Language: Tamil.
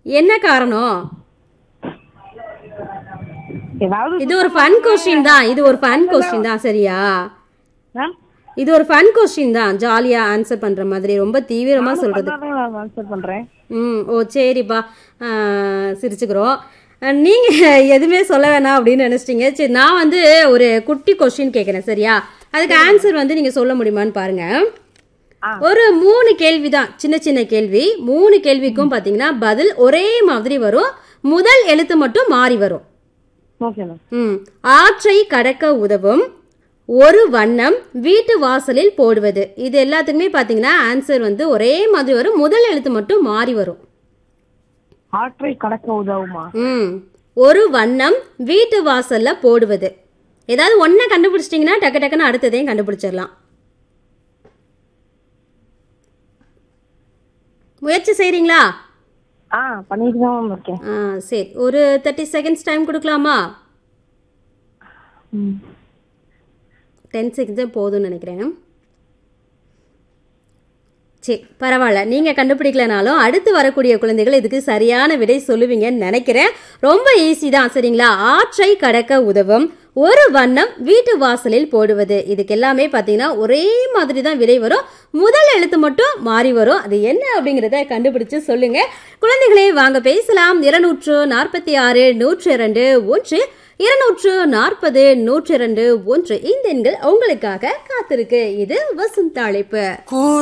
என்ன காரணம் ஏதாவது இது ஒரு ஃபன் கொஸ்டின் தான் இது ஒரு ஃபன் கொஸ்டின் தான் சரியா மேம் இது ஒரு ஃபன் கொஸ்டின் தான் ஜாலியா ஆன்சர் பண்ற மாதிரி ரொம்ப தீவிரமா சொல்றது ஆன்சர் பண்றேன் ம் ஓ சரிப்பா ஆ, சிரிச்சுக்கிறோம் அஹ், நீங்க எதுவுமே சொல்ல வேணாம் அப்படின்னு நினைச்சிட்டீங்க சரி நான் வந்து ஒரு குட்டி கொஸ்டின் கேட்குறேன் சரியா அதுக்கு ஆன்சர் வந்து நீங்க சொல்ல முடியுமான்னு பாருங்க ஆ. ஒரு மூணு கேள்வி தான் சின்ன சின்ன கேள்வி மூணு கேள்விக்கும் பாத்தீங்கன்னா பதில் ஒரே மாதிரி வரும் முதல் எழுத்து மட்டும் மாறி வரும் ஓகே மேம் ம் ஆற்றை கடக்க உதவும் ஒரு வண்ணம் வீட்டு வாசலில் போடுவது இது எல்லாத்துக்குமே பார்த்தீங்கன்னா ஆன்சர் வந்து ஒரே மாதிரி வரும் முதல் எழுத்து மட்டும் மாறி வரும் ஆற்றை கடக்க உதவுமா ம் ஒரு வண்ணம் வீட்டு வாசல்ல போடுவது ஏதாவது ஒன்றை கண்டுபிடிச்சிட்டிங்கன்னா டக்கு டக்குன்னு அடுத்ததையும் கண்டுபிடிச்சிடலாம் முயற்சி செய்கிறீங்களா ஆ பண்ணிட்டு தான் மேம் இருக்கேன் ஆ சரி ஒரு தேர்ட்டி செகண்ட்ஸ் டைம் கொடுக்கலாமா ம். டென் செகண்ட்ஸே போதும்னு நினைக்கிறேன் சரி பரவாயில்ல நீங்கள் கண்டுபிடிக்கலனாலும் அடுத்து வரக்கூடிய குழந்தைகள் இதுக்கு சரியான விடை சொல்லுவீங்கன்னு நினைக்கிறேன் ரொம்ப ஈஸி தான் சரிங்களா ஆற்றை கடக்க உதவும் ஒரு வண்ணம் வீட்டு வாசலில் போடுவது இதுக்கு எல்லாமே பார்த்தீங்கன்னா ஒரே மாதிரி தான் விடை வரும் முதல் எழுத்து மட்டும் மாறி வரும் அது என்ன அப்படிங்கிறத கண்டுபிடிச்சு சொல்லுங்க குழந்தைகளே வாங்க பேசலாம் இருநூற்று நாற்பத்தி ஆறு நூற்று இரண்டு ஒன்று இருநூற்று நாற்பது நூற்றி இரண்டு ஒன்று இந்த எண்கள் உங்களுக்காக காத்திருக்கு இது வசந்த அழைப்பு